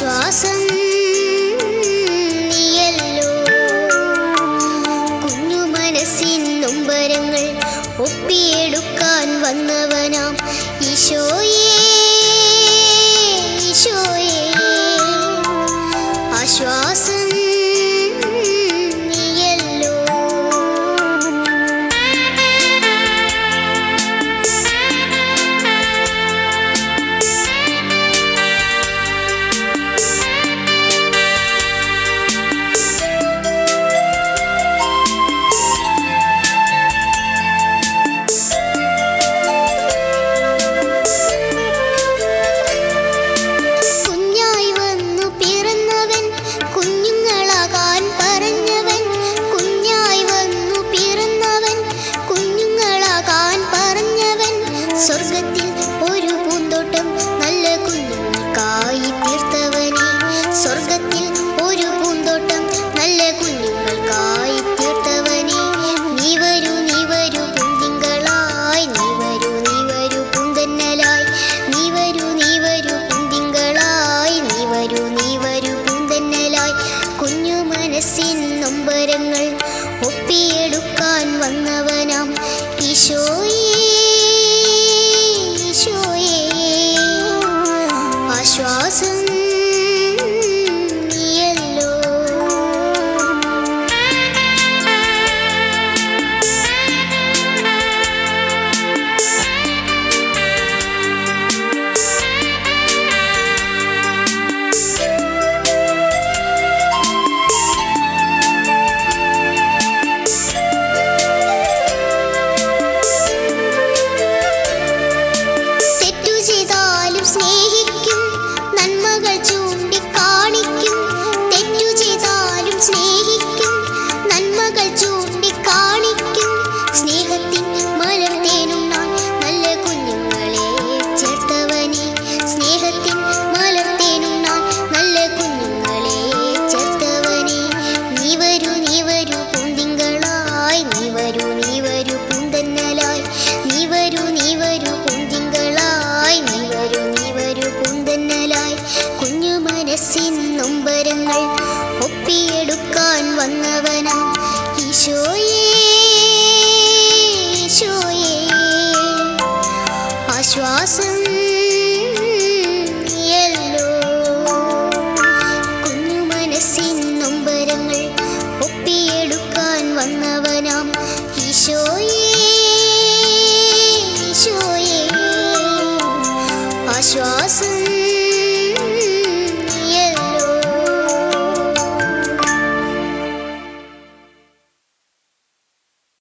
ആശ്വാസം നീയല്ലോ കുഞ്ഞു മനസ്സിൻ നൊമ്പരങ്ങൾ ഒപ്പിയെടുക്കാൻ വന്നവനാം ഈശോയേ ഈശോയേ ആശ്വാസം നീയല്ലോ കുഞ്ഞായി വന്നു പിറന്നവൻ കുഞ്ഞുങ്ങളാകാൻ പറഞ്ഞവൻ കുഞ്ഞായി വന്നു പിറന്നവൻ കുഞ്ഞുങ്ങളാകാൻ പറഞ്ഞവൻ സ്വർഗത്തിൽ ഒരു പൂന്തോട്ടം നല്ല കുഞ്ഞുങ്ങൾക്കായി തീർത്തവനെ സ്വർഗത്തിൽ ഒരു പൂന്തോട്ടം നല്ല കുഞ്ഞുങ്ങൾക്കായി തീർത്തവനെ നീ വരൂ നീ വരൂ കുഞ്ഞുങ്ങളായി നീ വരൂ നീ വരൂ പൂന്തന്നലായി നീ വരൂ നീ വരൂ കുഞ്ഞുങ്ങളായി നീ വരൂ നീ വരൂ പൂന്തന്നലായി കുഞ്ഞു മനസ്സിൻ നൊമ്പരങ്ങൾ ഒപ്പിയെടുക്കാൻ വന്നവനാം ഈശോയേ ഈശോയേ ആശ്വാസം നീയല്ലോ തെറ്റു ചെയ്താലും സ്നേഹിക്കും നന്മകൾ ചൂണ്ടിക്കാണിക്കും തെറ്റു ചെയ്താലും സ്നേഹിക്കും നന്മകൾ ചൂണ്ടിക്കാണിക്കും സ്നേഹത്തിൻ മലർത്തേനുണ്ണാൻ നല്ല കുഞ്ഞുങ്ങളെ ചേർത്തവനെ സ്നേഹത്തിൻ മലർത്തേനുണ്ണാൻ നല്ല കുഞ്ഞുങ്ങളെ ചേർത്തവനെ നീ വരൂ നീ വരൂ പൂന്തിങ്കളായി നീ വരൂ നീ വരൂ പൂന്തന്നലായി നീ വരൂ നീ വരൂ പൂന്തിങ്കളായി നീ വരൂ നീ വരൂ പൂന്തന്നലായി കുഞ്ഞു മനസ്സിൻ നൊമ്പരങ്ങൾ ഒപ്പിയെടുക്കാൻ വന്നവനാം ഈശോയേ ഈശോയേ ആശ്വാസം